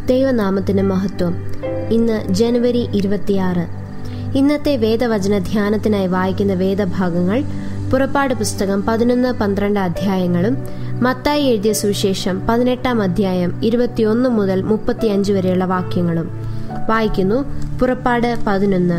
ദൈവനാമത്തിന് മഹത്വം ഇന്ന് ജനുവരി ഇരുപത്തിയാറ് ഇന്നത്തെ വേദവചന ധ്യാനത്തിനായി വായിക്കുന്ന വേദഭാഗങ്ങൾ പുറപ്പാട് പുസ്തകം പതിനൊന്ന് പന്ത്രണ്ട് അധ്യായങ്ങളും മത്തായി എഴുതിയ സുവിശേഷം പതിനെട്ടാം അധ്യായം ഇരുപത്തിയൊന്ന് മുതൽ മുപ്പത്തിയഞ്ച് വരെയുള്ള വാക്യങ്ങളും വായിക്കുന്നു പുറപ്പാട് പതിനൊന്ന്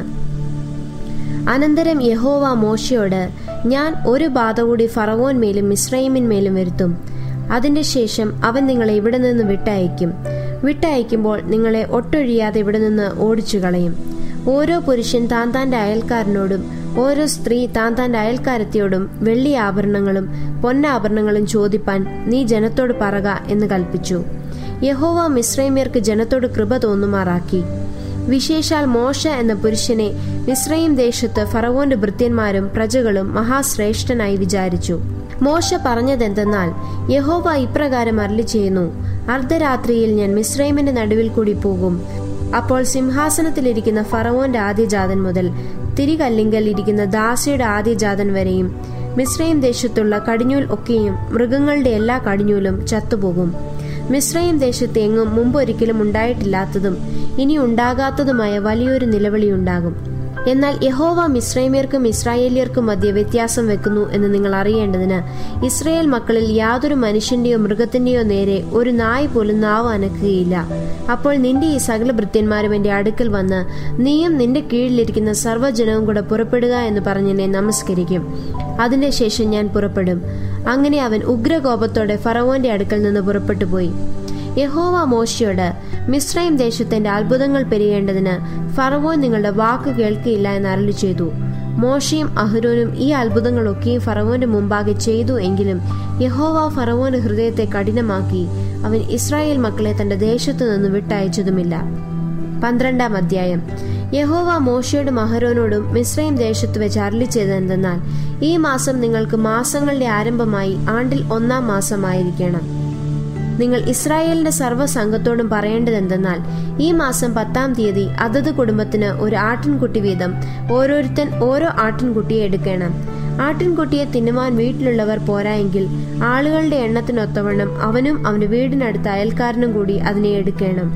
അനന്തരം യഹോവ മോശയോട് ഞാൻ ഒരു ബാധ കൂടി ഫറവോൻ മേലും മിശ്രൈമിന്മേലും വരുത്തും അതിന്റെ ശേഷം അവൻ നിങ്ങളെ ഇവിടെ നിന്ന് വിട്ടയക്കും വിട്ടയക്കുമ്പോൾ നിങ്ങളെ ഒട്ടൊഴിയാതെ ഇവിടെ നിന്ന് ഓടിച്ചു കളയും ഓരോ പുരുഷൻ താൻ താന്റെ അയൽക്കാരനോടും ഓരോ സ്ത്രീ താൻ താന്റെ അയൽക്കാരത്തിയോടും വെള്ളി ആഭരണങ്ങളും പൊന്നാഭരണങ്ങളും ചോദിപ്പാൻ നീ ജനത്തോട് പറക എന്ന് കൽപ്പിച്ചു യഹോവ മിശ്രൈമ്യർക്ക് ജനത്തോട് കൃപ തോന്നുമാറാക്കി വിശേഷാൽ മോശ എന്ന പുരുഷനെ മിശ്രയും ദേശത്ത് ഫറവോന്റെ ഭൃത്യന്മാരും പ്രജകളും മഹാശ്രേഷ്ഠനായി വിചാരിച്ചു മോശ പറഞ്ഞതെന്തെന്നാൽ യഹോവ ഇപ്രകാരം അരളി ചെയ്യുന്നു അർദ്ധരാത്രിയിൽ ഞാൻ മിശ്രൈമിന്റെ നടുവിൽ കൂടി പോകും അപ്പോൾ സിംഹാസനത്തിലിരിക്കുന്ന ഫറവോന്റെ ആദ്യജാതൻ മുതൽ തിരികല്ലിങ്കൽ ഇരിക്കുന്ന ദാസിയുടെ ആദ്യജാതൻ വരെയും മിശ്രയും ദേശത്തുള്ള കടിഞ്ഞൂൽ ഒക്കെയും മൃഗങ്ങളുടെ എല്ലാ കടിഞ്ഞൂലും ചത്തുപോകും മിശ്രയും ദേശത്ത് എങ്ങും മുമ്പൊരിക്കലും ഉണ്ടായിട്ടില്ലാത്തതും ഇനി ഉണ്ടാകാത്തതുമായ വലിയൊരു നിലവിളിയുണ്ടാകും എന്നാൽ യഹോവ മിശ്രൈമ്യർക്കും ഇസ്രായേലിയർക്കും മധ്യ വ്യത്യാസം വെക്കുന്നു എന്ന് നിങ്ങൾ അറിയേണ്ടതിന് ഇസ്രായേൽ മക്കളിൽ യാതൊരു മനുഷ്യന്റെയോ മൃഗത്തിന്റെയോ നേരെ ഒരു നായ് പോലും നാവ് അനക്കുകയില്ല അപ്പോൾ നിന്റെ ഈ സകല ഭൃത്യന്മാരും എന്റെ അടുക്കൽ വന്ന് നീയും നിന്റെ കീഴിലിരിക്കുന്ന സർവ്വജനവും കൂടെ പുറപ്പെടുക എന്ന് പറഞ്ഞെന്നെ നമസ്കരിക്കും അതിന്റെ ശേഷം ഞാൻ പുറപ്പെടും അങ്ങനെ അവൻ ഉഗ്രകോപത്തോടെ ഫറവോന്റെ അടുക്കൽ നിന്ന് പുറപ്പെട്ടു പോയി യഹോവ മോശയോട് മിശ്രൈം ദേശത്തിന്റെ അത്ഭുതങ്ങൾ പെരിയേണ്ടതിന് ഫറവോൻ നിങ്ങളുടെ വാക്ക് കേൾക്കുകയില്ല എന്ന് അരളി ചെയ്തു മോശയും അഹ്റോനും ഈ അത്ഭുതങ്ങളൊക്കെയും ഫറവോന്റെ മുമ്പാകെ ചെയ്തു എങ്കിലും യഹോവ ഫറവോന്റെ ഹൃദയത്തെ കഠിനമാക്കി അവൻ ഇസ്രായേൽ മക്കളെ തന്റെ ദേശത്തു നിന്ന് വിട്ടയച്ചതുമില്ല പന്ത്രണ്ടാം അധ്യായം യഹോവ മോശയോടും അഹരോനോടും മിശ്രയും ദേശത്ത് വെച്ച് അരളി ചെയ്തതെന്തെന്നാൽ ഈ മാസം നിങ്ങൾക്ക് മാസങ്ങളുടെ ആരംഭമായി ആണ്ടിൽ ഒന്നാം മാസമായിരിക്കണം നിങ്ങൾ ഇസ്രായേലിന്റെ സർവ്വസംഘത്തോടും പറയേണ്ടതെന്തെന്നാൽ ഈ മാസം പത്താം തീയതി അതത് കുടുംബത്തിന് ഒരു ആട്ടിൻകുട്ടി വീതം ഓരോരുത്തൻ ഓരോ ആട്ടിൻകുട്ടിയെ എടുക്കണം ആട്ടിൻകുട്ടിയെ തിന്നുവാൻ വീട്ടിലുള്ളവർ പോരായെങ്കിൽ ആളുകളുടെ എണ്ണത്തിനൊത്തവണ്ണം അവനും അവന്റെ വീടിനടുത്ത അയൽക്കാരനും കൂടി അതിനെ എടുക്കണം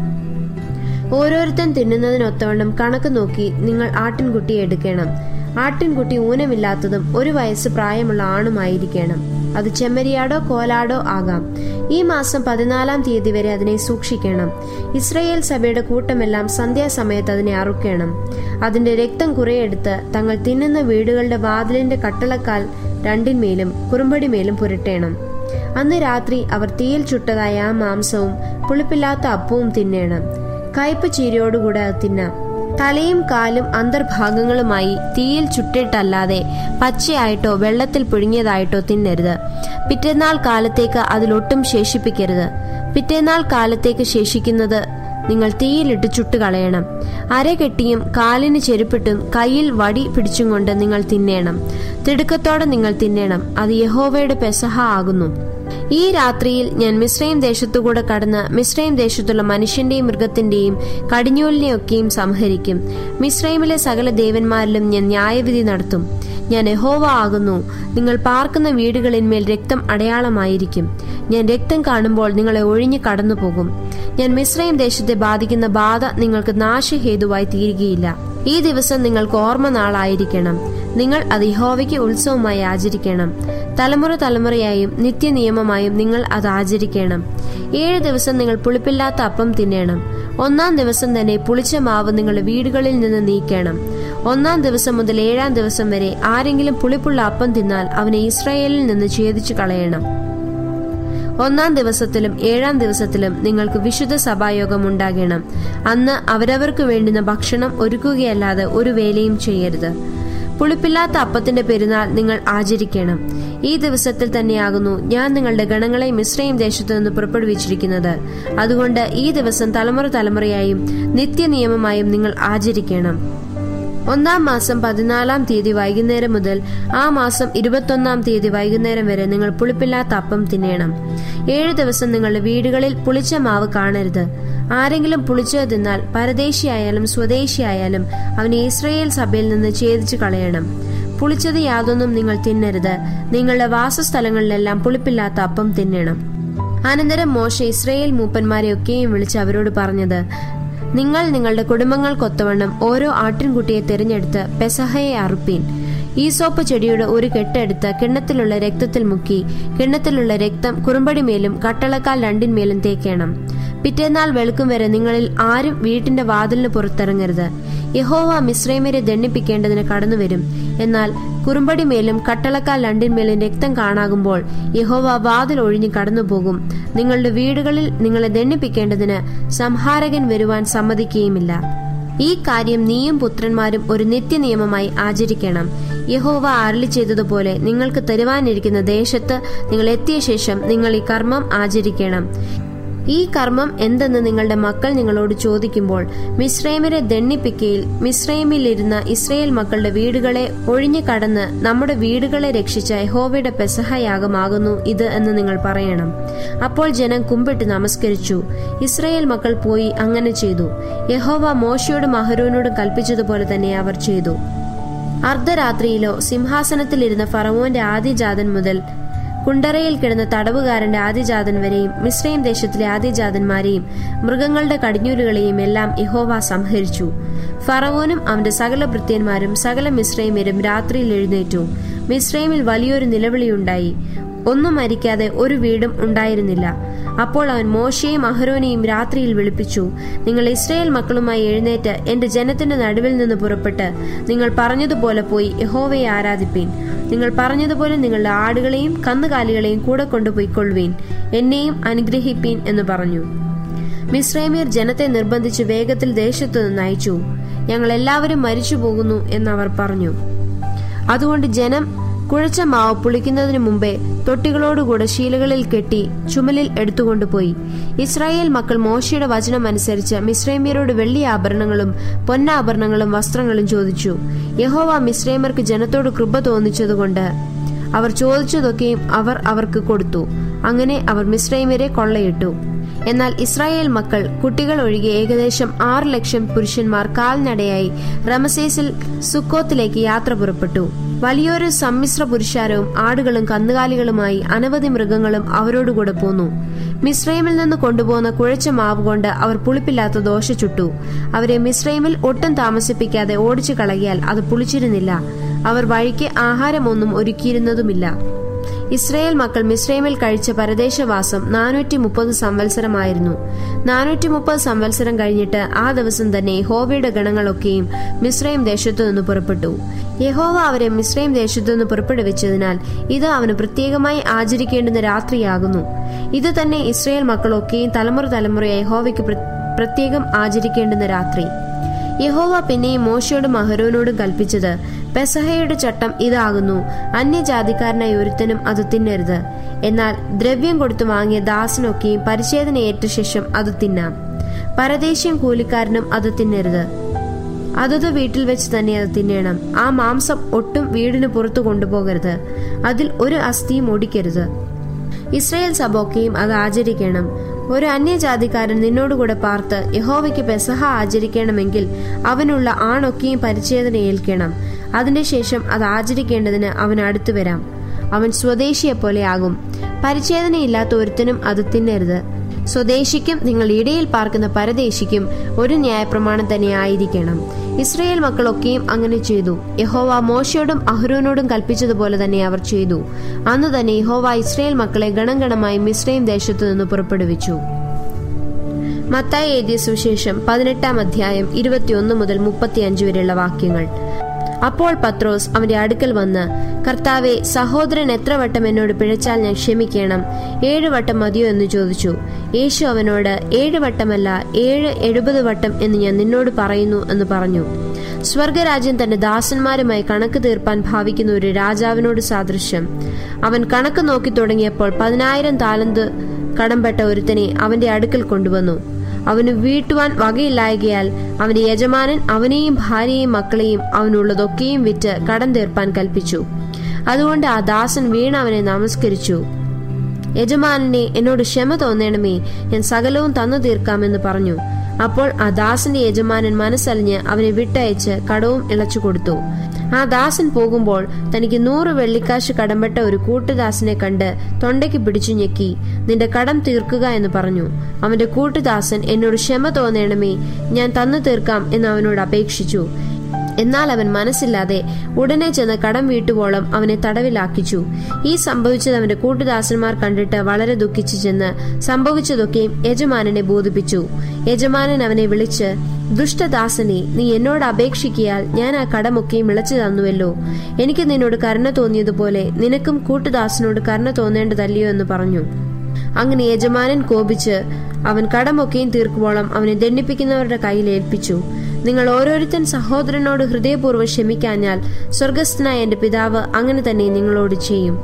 ഓരോരുത്തൻ തിന്നുന്നതിനൊത്തവണ്ണം കണക്ക് നോക്കി നിങ്ങൾ ആട്ടിൻകുട്ടിയെ എടുക്കണം ആട്ടിൻകുട്ടി ഊനമില്ലാത്തതും ഒരു വയസ്സ് പ്രായമുള്ള ആണുമായിരിക്കണം അത് ചെമ്മരിയാടോ കോലാടോ ആകാം ഈ മാസം പതിനാലാം തീയതി വരെ അതിനെ സൂക്ഷിക്കണം ഇസ്രയേൽ സഭയുടെ കൂട്ടമെല്ലാം സന്ധ്യാസമയത്ത് അതിനെ അറുക്കണം അതിന്റെ രക്തം കുറെയെടുത്ത് തങ്ങൾ തിന്നുന്ന വീടുകളുടെ വാതിലിന്റെ കട്ടളക്കാൽ രണ്ടിന്മേലും കുറുമ്പടിമേലും പുരട്ടേണം അന്ന് രാത്രി അവർ തീയിൽ ചുട്ടതായ ആ മാംസവും പുളിപ്പില്ലാത്ത അപ്പവും തിന്നേണം കയ്പ് ചീരയോടുകൂടെ അത് തിന്നാം തലയും കാലും അന്തർഭാഗങ്ങളുമായി തീയിൽ ചുട്ടിട്ടല്ലാതെ പച്ചയായിട്ടോ വെള്ളത്തിൽ പുഴുങ്ങിയതായിട്ടോ തിന്നരുത് പിറ്റേന്നാൾ കാലത്തേക്ക് അതിലൊട്ടും ശേഷിപ്പിക്കരുത് പിറ്റേന്നാൾ കാലത്തേക്ക് ശേഷിക്കുന്നത് നിങ്ങൾ തീയിലിട്ട് ചുട്ടുകളയണം അരകെട്ടിയും കാലിന് ചെരുപ്പിട്ടും കയ്യിൽ വടി പിടിച്ചും കൊണ്ട് നിങ്ങൾ തിന്നേണം തിടുക്കത്തോടെ നിങ്ങൾ തിന്നേണം അത് യഹോവയുടെ പെസഹ ആകുന്നു ഈ രാത്രിയിൽ ഞാൻ മിശ്രയും ദേശത്തുകൂടെ കടന്ന് മിശ്രയും ദേശത്തുള്ള മനുഷ്യന്റെയും മൃഗത്തിന്റെയും കടിഞ്ഞൂലിനെയൊക്കെയും സംഹരിക്കും മിശ്രൈമിലെ സകല ദേവന്മാരിലും ഞാൻ ന്യായവിധി നടത്തും ഞാൻ യഹോവ ആകുന്നു നിങ്ങൾ പാർക്കുന്ന വീടുകളിന്മേൽ രക്തം അടയാളമായിരിക്കും ഞാൻ രക്തം കാണുമ്പോൾ നിങ്ങളെ ഒഴിഞ്ഞു കടന്നു പോകും ഞാൻ മിശ്രയും ദേശത്തെ ബാധിക്കുന്ന ബാധ നിങ്ങൾക്ക് നാശഹേതുവായി തീരുകയില്ല ഈ ദിവസം നിങ്ങൾക്ക് ഓർമ്മ നാളായിരിക്കണം നിങ്ങൾ അത് യഹോവയ്ക്ക് ഉത്സവമായി ആചരിക്കണം തലമുറ തലമുറയായും നിത്യനിയമമായും നിങ്ങൾ അത് ആചരിക്കണം ഏഴ് ദിവസം നിങ്ങൾ പുളിപ്പില്ലാത്ത അപ്പം തിന്നേണം ഒന്നാം ദിവസം തന്നെ പുളിച്ച മാവ് നിങ്ങളുടെ വീടുകളിൽ നിന്ന് നീക്കണം ഒന്നാം ദിവസം മുതൽ ഏഴാം ദിവസം വരെ ആരെങ്കിലും പുളിപ്പുള്ള അപ്പം തിന്നാൽ അവനെ ഇസ്രായേലിൽ നിന്ന് ഛേദിച്ചു കളയണം ഒന്നാം ദിവസത്തിലും ഏഴാം ദിവസത്തിലും നിങ്ങൾക്ക് വിശുദ്ധ സഭായോഗം ഉണ്ടാകണം അന്ന് അവരവർക്ക് വേണ്ടുന്ന ഭക്ഷണം ഒരുക്കുകയല്ലാതെ ഒരു വേലയും ചെയ്യരുത് പുളിപ്പില്ലാത്ത അപ്പത്തിന്റെ പെരുന്നാൾ നിങ്ങൾ ആചരിക്കണം ഈ ദിവസത്തിൽ തന്നെയാകുന്നു ഞാൻ നിങ്ങളുടെ ഗണങ്ങളെ മിശ്രയും ദേശത്തു നിന്ന് പുറപ്പെടുവിച്ചിരിക്കുന്നത് അതുകൊണ്ട് ഈ ദിവസം തലമുറ തലമുറയായും നിത്യനിയമമായും നിങ്ങൾ ആചരിക്കണം ഒന്നാം മാസം പതിനാലാം തീയതി വൈകുന്നേരം മുതൽ ആ മാസം ഇരുപത്തൊന്നാം തീയതി വൈകുന്നേരം വരെ നിങ്ങൾ പുളിപ്പില്ലാത്ത അപ്പം തിന്നേണം ഏഴു ദിവസം നിങ്ങളുടെ വീടുകളിൽ പുളിച്ച മാവ് കാണരുത് ആരെങ്കിലും പുളിച്ചത് തിന്നാൽ പരദേശിയായാലും സ്വദേശിയായാലും അവനെ ഇസ്രയേൽ സഭയിൽ നിന്ന് ഛേദിച്ചു കളയണം പുളിച്ചത് യാതൊന്നും നിങ്ങൾ തിന്നരുത് നിങ്ങളുടെ വാസസ്ഥലങ്ങളിലെല്ലാം പുളിപ്പില്ലാത്ത അപ്പം തിന്നണം അനന്തരം മോശ ഇസ്രയേൽ മൂപ്പന്മാരെയൊക്കെയും വിളിച്ച് അവരോട് പറഞ്ഞത് നിങ്ങൾ നിങ്ങളുടെ കുടുംബങ്ങൾക്കൊത്തവണ്ണം ഓരോ ആട്ടിൻകുട്ടിയെ തിരഞ്ഞെടുത്ത് പെസഹയെ അറുപ്പീൻ ഈസോപ്പ് ചെടിയുടെ ഒരു കെട്ടെടുത്ത് കിണ്ണത്തിലുള്ള രക്തത്തിൽ മുക്കി കിണ്ണത്തിലുള്ള രക്തം കുറുമ്പടിമേലും കട്ടളക്കാൽ രണ്ടിന്മേലും തേക്കണം പിറ്റേന്നാൾ വെളുക്കും വരെ നിങ്ങളിൽ ആരും വീട്ടിന്റെ വാതിലിന് പുറത്തിറങ്ങരുത് യഹോവ മിശ്രൈമരെ ദണ്ണിപ്പിക്കേണ്ടതിന് കടന്നുവരും എന്നാൽ കുറുമ്പടിമേലും കട്ടളക്കാൽ രണ്ടിന്മേലും രക്തം കാണാകുമ്പോൾ യഹോവ വാതിൽ ഒഴിഞ്ഞു കടന്നുപോകും നിങ്ങളുടെ വീടുകളിൽ നിങ്ങളെ ദണ്ണിപ്പിക്കേണ്ടതിന് സംഹാരകൻ വരുവാൻ സമ്മതിക്കുകയുമില്ല ഈ കാര്യം നീയും പുത്രന്മാരും ഒരു നിത്യനിയമമായി ആചരിക്കണം യഹോവ അരളി ചെയ്തതുപോലെ നിങ്ങൾക്ക് തരുവാനിരിക്കുന്ന ദേശത്ത് നിങ്ങൾ എത്തിയ ശേഷം നിങ്ങൾ ഈ കർമ്മം ആചരിക്കണം ഈ കർമ്മം എന്തെന്ന് നിങ്ങളുടെ മക്കൾ നിങ്ങളോട് ചോദിക്കുമ്പോൾ മിശ്രൈമരെ ദണ്ണിപ്പിക്കയിൽ മിശ്രൈമിലിരുന്ന ഇസ്രയേൽ മക്കളുടെ വീടുകളെ ഒഴിഞ്ഞു കടന്ന് നമ്മുടെ വീടുകളെ രക്ഷിച്ച യഹോവയുടെ പെസഹയാഗമാകുന്നു ഇത് എന്ന് നിങ്ങൾ പറയണം അപ്പോൾ ജനം കുമ്പിട്ട് നമസ്കരിച്ചു ഇസ്രയേൽ മക്കൾ പോയി അങ്ങനെ ചെയ്തു യഹോവ മോശയോടും അഹരോനോടും കൽപ്പിച്ചതുപോലെ തന്നെ അവർ ചെയ്തു അർദ്ധരാത്രിയിലോ സിംഹാസനത്തിലിരുന്ന ഫറവോന്റെ ആദ്യജാതൻ മുതൽ കുണ്ടറയിൽ കിടന്ന തടവുകാരന്റെ ആദ്യജാതൻ വരെയും മിശ്രയും ദേശത്തിലെ ആദ്യജാതന്മാരെയും മൃഗങ്ങളുടെ കടിഞ്ഞൂലുകളെയും എല്ലാം യഹോവ സംഹരിച്ചു ഫറവോനും അവന്റെ സകല ഭൃത്യന്മാരും സകല മിശ്രൈമരും രാത്രിയിൽ എഴുന്നേറ്റു മിശ്രൈമിൽ വലിയൊരു നിലവിളിയുണ്ടായി ഒന്നും മരിക്കാതെ ഒരു വീടും ഉണ്ടായിരുന്നില്ല അപ്പോൾ അവൻ മോശയും അഹരോനെയും രാത്രിയിൽ വിളിപ്പിച്ചു നിങ്ങൾ ഇസ്രയേൽ മക്കളുമായി എഴുന്നേറ്റ് എന്റെ ജനത്തിന്റെ നടുവിൽ നിന്ന് പുറപ്പെട്ട് നിങ്ങൾ പറഞ്ഞതുപോലെ പോയി യഹോവയെ ആരാധിപ്പീൻ നിങ്ങൾ പറഞ്ഞതുപോലെ നിങ്ങളുടെ ആടുകളെയും കന്നുകാലികളെയും കൂടെ കൊണ്ടുപോയിക്കൊള്ളുവീൻ എന്നെയും അനുഗ്രഹിപ്പീൻ എന്ന് പറഞ്ഞു മിശ്രൈമീർ ജനത്തെ നിർബന്ധിച്ച് വേഗത്തിൽ ദേശത്തു നിന്ന് അയച്ചു ഞങ്ങൾ എല്ലാവരും മരിച്ചു പോകുന്നു എന്നവർ പറഞ്ഞു അതുകൊണ്ട് ജനം കുഴച്ച മാവ് പുളിക്കുന്നതിനു മുമ്പേ തൊട്ടികളോടുകൂടെ ശീലകളിൽ കെട്ടി ചുമലിൽ എടുത്തുകൊണ്ടുപോയി ഇസ്രായേൽ മക്കൾ മോശയുടെ വചനം അനുസരിച്ച് മിശ്രൈമ്യരോട് വെള്ളി ആഭരണങ്ങളും പൊന്നാഭരണങ്ങളും വസ്ത്രങ്ങളും ചോദിച്ചു യഹോവ മിശ്രൈമർക്ക് ജനത്തോട് കൃപ തോന്നിച്ചതുകൊണ്ട് അവർ ചോദിച്ചതൊക്കെയും അവർ അവർക്ക് കൊടുത്തു അങ്ങനെ അവർ മിശ്രൈമ്യരെ കൊള്ളയിട്ടു എന്നാൽ ഇസ്രായേൽ മക്കൾ കുട്ടികൾ ഒഴികെ ഏകദേശം ആറ് ലക്ഷം പുരുഷന്മാർ കാൽനടയായി റമസേസിൽ സുക്കോത്തിലേക്ക് യാത്ര പുറപ്പെട്ടു വലിയൊരു സമ്മിശ്ര പുരുഷാരവും ആടുകളും കന്നുകാലികളുമായി അനവധി മൃഗങ്ങളും അവരോടുകൂടെ പോന്നു മിശ്രൈമിൽ നിന്ന് കൊണ്ടുപോകുന്ന കുഴച്ച മാവ് കൊണ്ട് അവർ പുളിപ്പില്ലാത്ത ദോശ ചുട്ടു അവരെ മിശ്രൈമിൽ ഒട്ടും താമസിപ്പിക്കാതെ ഓടിച്ചു കളകിയാൽ അത് പുളിച്ചിരുന്നില്ല അവർ വഴിക്ക് ആഹാരമൊന്നും ഒരുക്കിയിരുന്നതുമില്ല ഇസ്രയേൽ മക്കൾ മിശ്രൈമിൽ കഴിച്ച പരദേശവാസം നാനൂറ്റി മുപ്പത് സംവത്സരമായിരുന്നു നാനൂറ്റി മുപ്പത് സംവത്സരം കഴിഞ്ഞിട്ട് ആ ദിവസം തന്നെ യഹോവയുടെ ഗണങ്ങളൊക്കെയും മിശ്രൈം ദേശത്തു നിന്ന് പുറപ്പെട്ടു യഹോവ അവരെ മിശ്രൈം ദേശത്തു നിന്ന് പുറപ്പെടുവിച്ചതിനാൽ ഇത് അവന് പ്രത്യേകമായി ആചരിക്കേണ്ടുന്ന രാത്രിയാകുന്നു ഇത് തന്നെ ഇസ്രയേൽ മക്കളൊക്കെയും തലമുറ തലമുറയായി യഹോവയ്ക്ക് പ്രത്യേകം ആചരിക്കേണ്ടുന്ന രാത്രി യഹോവ പിന്നെയും മോശയോടും അഹരോനോടും കൽപ്പിച്ചത് പെസഹയുടെ ചട്ടം ഇതാകുന്നു അന്യജാതിക്കാരനായ ഒരുത്തനും അത് തിന്നരുത് എന്നാൽ ദ്രവ്യം കൊടുത്തു വാങ്ങിയ ദാസനൊക്കെയും പരിച്ഛേദന ഏറ്റ ശേഷം അത് തിന്നാം പരദേശീയം കൂലിക്കാരനും അത് തിന്നരുത് അതത് വീട്ടിൽ വെച്ച് തന്നെ അത് തിന്നണം ആ മാംസം ഒട്ടും വീടിന് പുറത്തു കൊണ്ടുപോകരുത് അതിൽ ഒരു അസ്ഥിയും ഒടിക്കരുത് ഇസ്രയേൽ സഭയൊക്കെയും അത് ആചരിക്കണം ഒരു അന്യജാതിക്കാരൻ നിന്നോടുകൂടെ പാർത്ത് യഹോവയ്ക്ക് പെസഹ ആചരിക്കണമെങ്കിൽ അവനുള്ള ആണൊക്കെയും പരിച്ഛേദന ഏൽക്കണം അതിന്റെ ശേഷം അത് ആചരിക്കേണ്ടതിന് അവൻ അടുത്തു വരാം അവൻ സ്വദേശിയെ പോലെ ആകും പരിച്ഛേദനയില്ലാത്ത ഒരുത്തനും അത് തിന്നരുത് സ്വദേശിക്കും നിങ്ങൾ ഇടയിൽ പാർക്കുന്ന പരദേശിക്കും ഒരു ന്യായപ്രമാണം തന്നെ ആയിരിക്കണം ഇസ്രയേൽ മക്കളൊക്കെയും അങ്ങനെ ചെയ്തു യഹോവ മോശയോടും അഹ്റോനോടും കൽപ്പിച്ചതുപോലെ തന്നെ അവർ ചെയ്തു അന്ന് തന്നെ യഹോവ ഇസ്രയേൽ മക്കളെ ഗണം ഗണമായി മിശ്രയും ദേശത്തു നിന്ന് പുറപ്പെടുവിച്ചു മത്തായി എഴുതിയ സുവിശേഷം പതിനെട്ടാം അധ്യായം ഇരുപത്തിയൊന്ന് മുതൽ മുപ്പത്തിയഞ്ച് വരെയുള്ള വാക്യങ്ങൾ അപ്പോൾ പത്രോസ് അവന്റെ അടുക്കൽ വന്ന് കർത്താവെ സഹോദരൻ എത്ര വട്ടം എന്നോട് പിഴച്ചാൽ ഞാൻ ക്ഷമിക്കണം ഏഴ് വട്ടം മതിയോ എന്ന് ചോദിച്ചു യേശു അവനോട് ഏഴ് വട്ടമല്ല ഏഴ് എഴുപത് വട്ടം എന്ന് ഞാൻ നിന്നോട് പറയുന്നു എന്ന് പറഞ്ഞു സ്വർഗരാജ്യം തന്റെ ദാസന്മാരുമായി കണക്ക് തീർപ്പാൻ ഭാവിക്കുന്ന ഒരു രാജാവിനോട് സാദൃശ്യം അവൻ കണക്ക് നോക്കി തുടങ്ങിയപ്പോൾ പതിനായിരം താലന്ത് കടംപെട്ട ഒരുത്തനെ അവന്റെ അടുക്കൽ കൊണ്ടുവന്നു അവന് വീട്ടുവാൻ വകയില്ലായകയാൽ അവന്റെ യജമാനൻ അവനെയും ഭാര്യയെയും മക്കളെയും അവനുള്ളതൊക്കെയും വിറ്റ് കടം തീർപ്പാൻ കൽപ്പിച്ചു അതുകൊണ്ട് ആ ദാസൻ വീണ അവനെ നമസ്കരിച്ചു യജമാനനെ എന്നോട് ക്ഷമ തോന്നണമേ ഞാൻ സകലവും തന്നു തീർക്കാമെന്ന് പറഞ്ഞു അപ്പോൾ ആ ദാസന്റെ യജമാനൻ മനസ്സലിഞ്ഞ് അവനെ വിട്ടയച്ച് കടവും ഇളച്ചു കൊടുത്തു ആ ദാസൻ പോകുമ്പോൾ തനിക്ക് നൂറ് വെള്ളിക്കാശ് കടമ്പെട്ട ഒരു കൂട്ടുദാസനെ കണ്ട് തൊണ്ടയ്ക്ക് പിടിച്ചു ഞെക്കി നിന്റെ കടം തീർക്കുക എന്ന് പറഞ്ഞു അവന്റെ കൂട്ടുദാസൻ എന്നോട് ക്ഷമ തോന്നണമേ ഞാൻ തന്നു തീർക്കാം എന്ന് അവനോട് അപേക്ഷിച്ചു എന്നാൽ അവൻ മനസ്സില്ലാതെ ഉടനെ ചെന്ന് കടം വീട്ടുവോളം അവനെ തടവിലാക്കിച്ചു ഈ സംഭവിച്ചത് അവന്റെ കൂട്ടുദാസന്മാർ കണ്ടിട്ട് വളരെ ദുഃഖിച്ചു ചെന്ന് സംഭവിച്ചതൊക്കെയും യജമാനനെ ബോധിപ്പിച്ചു യജമാനൻ അവനെ വിളിച്ച് ദുഷ്ടദാസനെ നീ എന്നോട് അപേക്ഷിക്കിയാൽ ഞാൻ ആ കടമൊക്കെയും ഇളച്ചു തന്നുവല്ലോ എനിക്ക് നിന്നോട് കരുണ തോന്നിയതുപോലെ നിനക്കും കൂട്ടുദാസനോട് കരുണ തോന്നേണ്ടതല്ലയോ എന്ന് പറഞ്ഞു അങ്ങനെ യജമാനൻ കോപിച്ച് അവൻ കടമൊക്കെയും തീർക്കുവോളം അവനെ ദണ്ഡിപ്പിക്കുന്നവരുടെ കയ്യിൽ ഏൽപ്പിച്ചു നിങ്ങൾ ഓരോരുത്തൻ സഹോദരനോട് ഹൃദയപൂർവ്വം ക്ഷമിക്കാഞ്ഞാൽ സ്വർഗസ്ഥനായ എന്റെ പിതാവ് അങ്ങനെ തന്നെ നിങ്ങളോട് ചെയ്യും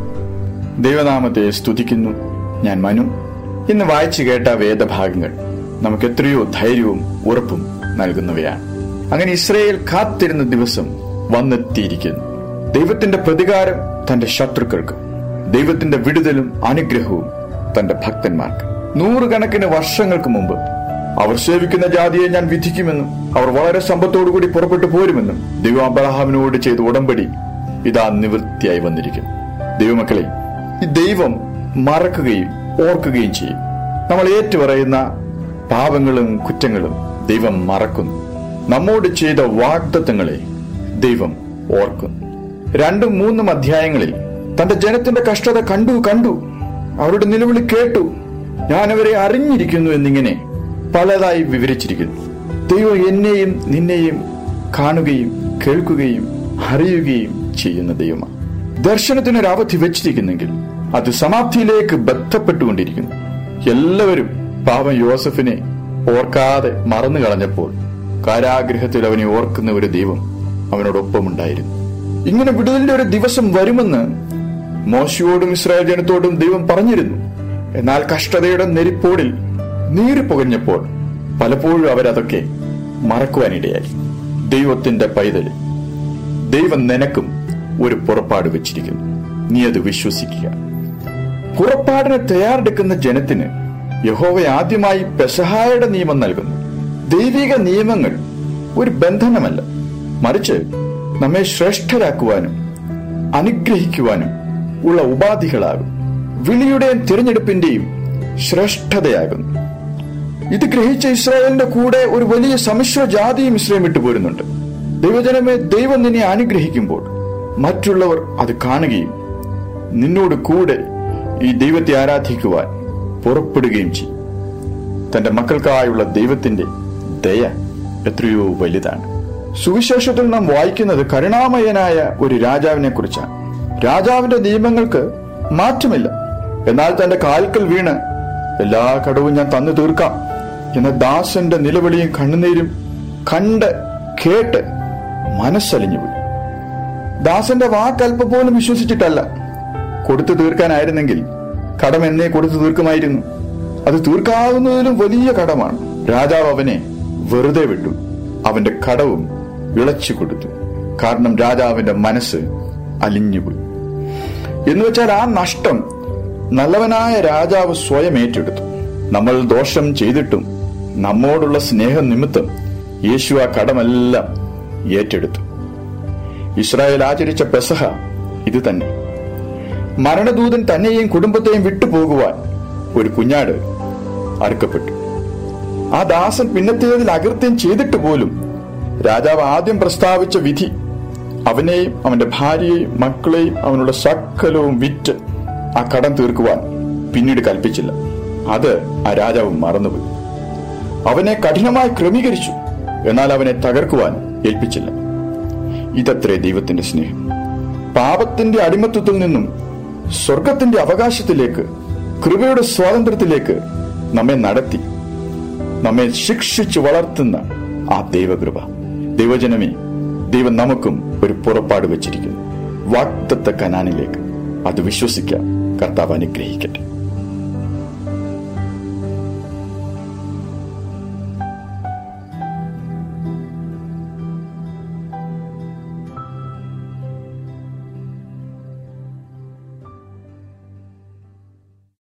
ദൈവനാമത്തെ സ്തുതിക്കുന്നു ഞാൻ മനു ഇന്ന് വായിച്ചു കേട്ട വേദഭാഗങ്ങൾ നമുക്ക് എത്രയോ ധൈര്യവും ഉറപ്പും നൽകുന്നവയാണ് അങ്ങനെ ഇസ്രയേൽ കാത്തിരുന്ന ദിവസം വന്നെത്തിയിരിക്കുന്നു ദൈവത്തിന്റെ പ്രതികാരം തന്റെ ശത്രുക്കൾക്ക് ദൈവത്തിന്റെ വിടുതലും അനുഗ്രഹവും തന്റെ ഭക്തന്മാർക്ക് നൂറുകണക്കിന് വർഷങ്ങൾക്ക് മുമ്പ് അവർ സേവിക്കുന്ന ജാതിയെ ഞാൻ വിധിക്കുമെന്നും അവർ വളരെ സമ്പത്തോടുകൂടി പുറപ്പെട്ടു പോരുമെന്നും ദൈവം അബ്രഹാമിനോട് ചെയ്ത ഉടമ്പടി ഇതാ നിവൃത്തിയായി വന്നിരിക്കുന്നു ദൈവമക്കളെ ഈ ദൈവം മറക്കുകയും ഓർക്കുകയും ചെയ്യും നമ്മൾ ഏറ്റുപറയുന്ന പാപങ്ങളും കുറ്റങ്ങളും ദൈവം മറക്കുന്നു നമ്മോട് ചെയ്ത വാഗ്ദത്തങ്ങളെ ദൈവം ഓർക്കുന്നു രണ്ടും മൂന്നും അധ്യായങ്ങളിൽ തന്റെ ജനത്തിന്റെ കഷ്ടത കണ്ടു കണ്ടു അവരുടെ നിലവിളി കേട്ടു ഞാൻ അവരെ അറിഞ്ഞിരിക്കുന്നു എന്നിങ്ങനെ പലതായി വിവരിച്ചിരിക്കുന്നു ദൈവം എന്നെയും നിന്നെയും കാണുകയും കേൾക്കുകയും അറിയുകയും ചെയ്യുന്ന ദൈവമാണ് ദർശനത്തിനൊരു അവധി വെച്ചിരിക്കുന്നെങ്കിൽ അത് സമാപ്തിയിലേക്ക് ബന്ധപ്പെട്ടുകൊണ്ടിരിക്കുന്നു എല്ലാവരും പാവം യോസഫിനെ ഓർക്കാതെ മറന്നു കളഞ്ഞപ്പോൾ കാരാഗ്രഹത്തിൽ അവനെ ഓർക്കുന്ന ഒരു ദൈവം അവനോടൊപ്പമുണ്ടായിരുന്നു ഇങ്ങനെ വിടുതലിന്റെ ഒരു ദിവസം വരുമെന്ന് മോശയോടും ഇസ്രായേൽ ജനത്തോടും ദൈവം പറഞ്ഞിരുന്നു എന്നാൽ കഷ്ടതയുടെ നെരിപ്പോടിൽ നീറി പുകഞ്ഞപ്പോൾ പലപ്പോഴും അവരതൊക്കെ മറക്കുവാനിടയായി ദൈവത്തിന്റെ പൈതൽ ദൈവം നിനക്കും ഒരു പുറപ്പാട് വെച്ചിരിക്കുന്നു നീ അത് വിശ്വസിക്കുക പുറപ്പാടിന് തയ്യാറെടുക്കുന്ന ജനത്തിന് യഹോവ ആദ്യമായി പെസഹായുടെ നിയമം നൽകുന്നു ദൈവിക നിയമങ്ങൾ ഒരു ബന്ധനമല്ല മറിച്ച് നമ്മെ ശ്രേഷ്ഠരാക്കുവാനും അനുഗ്രഹിക്കുവാനും ഉള്ള ഉപാധികളാകും വിളിയുടെയും തിരഞ്ഞെടുപ്പിന്റെയും ശ്രേഷ്ഠതയാകുന്നു ഇത് ഗ്രഹിച്ച ഇസ്രായേലിന്റെ കൂടെ ഒരു വലിയ സമ്മിശ്ര ജാതിയും ഇസ്രായേൽ വിട്ടുപോരുന്നുണ്ട് ദൈവജനമേ ദൈവം നിന്നെ അനുഗ്രഹിക്കുമ്പോൾ മറ്റുള്ളവർ അത് കാണുകയും നിന്നോട് കൂടെ ഈ ദൈവത്തെ ആരാധിക്കുവാൻ പുറപ്പെടുകയും ചെയ്യും തന്റെ മക്കൾക്കായുള്ള ദൈവത്തിന്റെ ദയ എത്രയോ വലുതാണ് സുവിശേഷത്തിൽ നാം വായിക്കുന്നത് കരുണാമയനായ ഒരു രാജാവിനെ കുറിച്ചാണ് രാജാവിന്റെ നിയമങ്ങൾക്ക് മാറ്റമില്ല എന്നാൽ തന്റെ കാൽക്കൽ വീണ് എല്ലാ കടവും ഞാൻ തന്നു തീർക്കാം എന്ന ദാസന്റെ നിലവിളിയും കണ്ണുനീരും കണ്ട് കേട്ട് മനസ്സലിഞ്ഞുപോയി ദാസന്റെ വാക്കൽപ്പം പോലും വിശ്വസിച്ചിട്ടല്ല കൊടുത്തു തീർക്കാനായിരുന്നെങ്കിൽ കടം എന്നേ കൊടുത്തു തീർക്കുമായിരുന്നു അത് തീർക്കാവുന്നതിലും വലിയ കടമാണ് രാജാവ് അവനെ വെറുതെ വിട്ടു അവന്റെ കടവും ഇളച്ചു കൊടുത്തു കാരണം രാജാവിന്റെ മനസ്സ് അലിഞ്ഞുപോയി എന്ന് വെച്ചാൽ ആ നഷ്ടം നല്ലവനായ രാജാവ് സ്വയം ഏറ്റെടുത്തു നമ്മൾ ദോഷം ചെയ്തിട്ടും നമ്മോടുള്ള സ്നേഹം നിമിത്തം യേശു ആ കടമെല്ലാം ഏറ്റെടുത്തു ഇസ്രായേൽ ആചരിച്ച പെസഹ ഇത് തന്നെ മരണദൂതൻ തന്നെയും കുടുംബത്തെയും വിട്ടുപോകുവാൻ ഒരു കുഞ്ഞാട് അറുക്കപ്പെട്ടു ആ ദാസൻ പിന്നത്തേതിൽ അകൃത്യം ചെയ്തിട്ട് പോലും രാജാവ് ആദ്യം പ്രസ്താവിച്ച വിധി അവനെയും അവന്റെ ഭാര്യയെയും മക്കളെയും അവനുള്ള സകലവും വിറ്റ് ആ കടം തീർക്കുവാൻ പിന്നീട് കൽപ്പിച്ചില്ല അത് ആ രാജാവ് മറന്നുപോയി അവനെ കഠിനമായി ക്രമീകരിച്ചു എന്നാൽ അവനെ തകർക്കുവാൻ ഏൽപ്പിച്ചില്ല ഇതത്രേ ദൈവത്തിന്റെ സ്നേഹം പാപത്തിന്റെ അടിമത്വത്തിൽ നിന്നും സ്വർഗത്തിന്റെ അവകാശത്തിലേക്ക് കൃപയുടെ സ്വാതന്ത്ര്യത്തിലേക്ക് നമ്മെ നടത്തി നമ്മെ ശിക്ഷിച്ചു വളർത്തുന്ന ആ ദൈവകൃപ ദൈവജനമേ ദൈവം നമുക്കും ഒരു പുറപ്പാട് വെച്ചിരിക്കുന്നു വാക്തത്വ കനാനിലേക്ക് അത് വിശ്വസിക്കാം കർത്താവ് അനുഗ്രഹിക്കട്ടെ